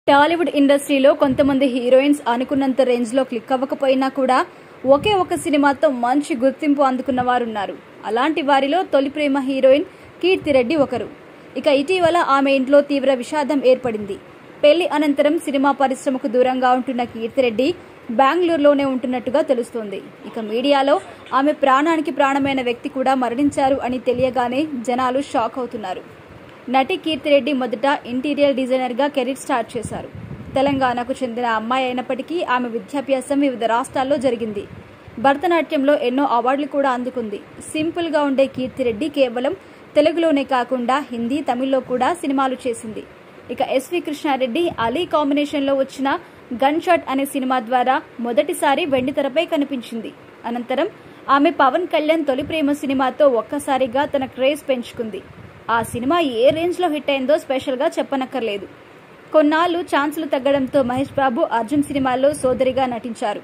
టాలీవుడ్ ఇండస్ట్రీలో కొంతమంది హీరోయిన్స్ అనుకున్నంత రేంజ్ లో క్లిక్ అవ్వకపోయినా కూడా ఒకే ఒక సినిమాతో మంచి గుర్తింపు అందుకున్న వారున్నారు అలాంటి వారిలో తొలి ప్రేమ హీరోయిన్ కీర్తిరెడ్డి ఒకరు ఇక ఇటీవల ఆమె ఇంట్లో తీవ్ర విషాదం ఏర్పడింది పెళ్లి అనంతరం సినిమా పరిశ్రమకు దూరంగా ఉంటున్న కీర్తిరెడ్డి బెంగళూరులోనే ఉంటున్నట్టుగా తెలుస్తోంది ఇక మీడియాలో ఆమె ప్రాణానికి ప్రాణమైన వ్యక్తి కూడా మరణించారు అని తెలియగానే జనాలు షాక్ అవుతున్నారు నటి కీర్తిరెడ్డి మొదట ఇంటీరియర్ డిజైనర్గా కెరీర్ స్టార్ట్ చేశారు తెలంగాణకు చెందిన అమ్మాయి అయినప్పటికీ ఆమె విద్యాభ్యాసం వివిధ రాష్ట్రాల్లో జరిగింది భరతనాట్యంలో ఎన్నో అవార్డులు కూడా అందుకుంది సింపుల్గా ఉండే కీర్తిరెడ్డి కేవలం తెలుగులోనే కాకుండా హిందీ తమిళ్లో కూడా సినిమాలు చేసింది ఇక ఎస్వి కృష్ణారెడ్డి అలీ కాంబినేషన్లో వచ్చిన గన్ షాట్ అనే సినిమా ద్వారా మొదటిసారి వెండితెరపై కనిపించింది అనంతరం ఆమె పవన్ కళ్యాణ్ తొలి ప్రేమ సినిమాతో ఒక్కసారిగా తన క్రేజ్ పెంచుకుంది ఆ సినిమా ఏ రేంజ్లో హిట్ అయిందో స్పెషల్గా చెప్పనక్కర్లేదు కొన్నాళ్లు ఛాన్సులు తగ్గడంతో మహేష్ బాబు అర్జున్ సినిమాల్లో సోదరిగా నటించారు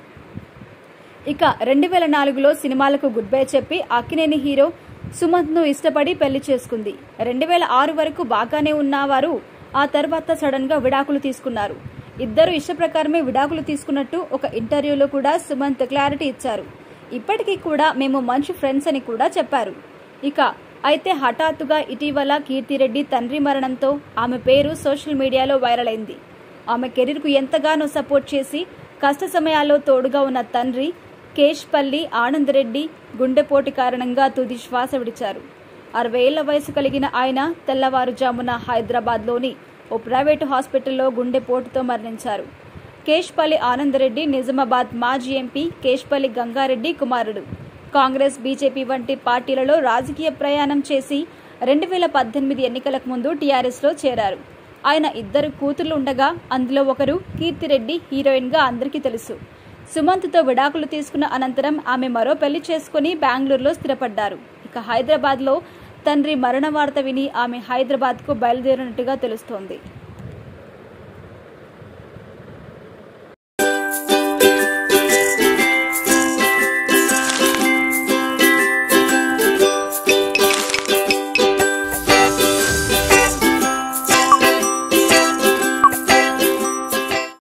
ఇక రెండు వేల నాలుగులో సినిమాలకు గుడ్ బై చెప్పి అక్కినేని హీరో సుమంత్ ను ఇష్టపడి పెళ్లి చేసుకుంది రెండు వేల ఆరు వరకు బాగానే ఉన్నవారు ఆ తర్వాత సడన్ గా విడాకులు తీసుకున్నారు ఇద్దరు ఇష్ట ప్రకారమే విడాకులు తీసుకున్నట్టు ఒక ఇంటర్వ్యూలో కూడా సుమంత్ క్లారిటీ ఇచ్చారు ఇప్పటికీ కూడా మేము మంచి ఫ్రెండ్స్ అని కూడా చెప్పారు ఇక అయితే హఠాత్తుగా ఇటీవల కీర్తిరెడ్డి తండ్రి మరణంతో ఆమె పేరు సోషల్ మీడియాలో వైరల్ అయింది ఆమె కెరీర్కు ఎంతగానో సపోర్ట్ చేసి కష్ట సమయాల్లో తోడుగా ఉన్న తండ్రి కేష్పల్లి ఆనందరెడ్డి గుండెపోటు కారణంగా తుది శ్వాస విడిచారు అరవై ఏళ్ల వయసు కలిగిన ఆయన తెల్లవారుజామున హైదరాబాద్లోని ఓ ప్రైవేటు హాస్పిటల్లో గుండెపోటుతో మరణించారు కేష్పల్లి ఆనందరెడ్డి నిజామాబాద్ మాజీ ఎంపీ కేష్పల్లి గంగారెడ్డి కుమారుడు కాంగ్రెస్ బీజేపీ వంటి పార్టీలలో రాజకీయ ప్రయాణం చేసి రెండు వేల పద్దెనిమిది ఎన్నికలకు ముందు టీఆర్ఎస్లో చేరారు ఆయన ఇద్దరు కూతుర్లు ఉండగా అందులో ఒకరు కీర్తిరెడ్డి హీరోయిన్గా అందరికీ తెలుసు సుమంత్తో విడాకులు తీసుకున్న అనంతరం ఆమె మరో పెళ్లి చేసుకుని బెంగళూరులో స్థిరపడ్డారు ఇక హైదరాబాద్లో తండ్రి మరణ వార్త విని ఆమె హైదరాబాద్కు బయలుదేరినట్టుగా తెలుస్తోంది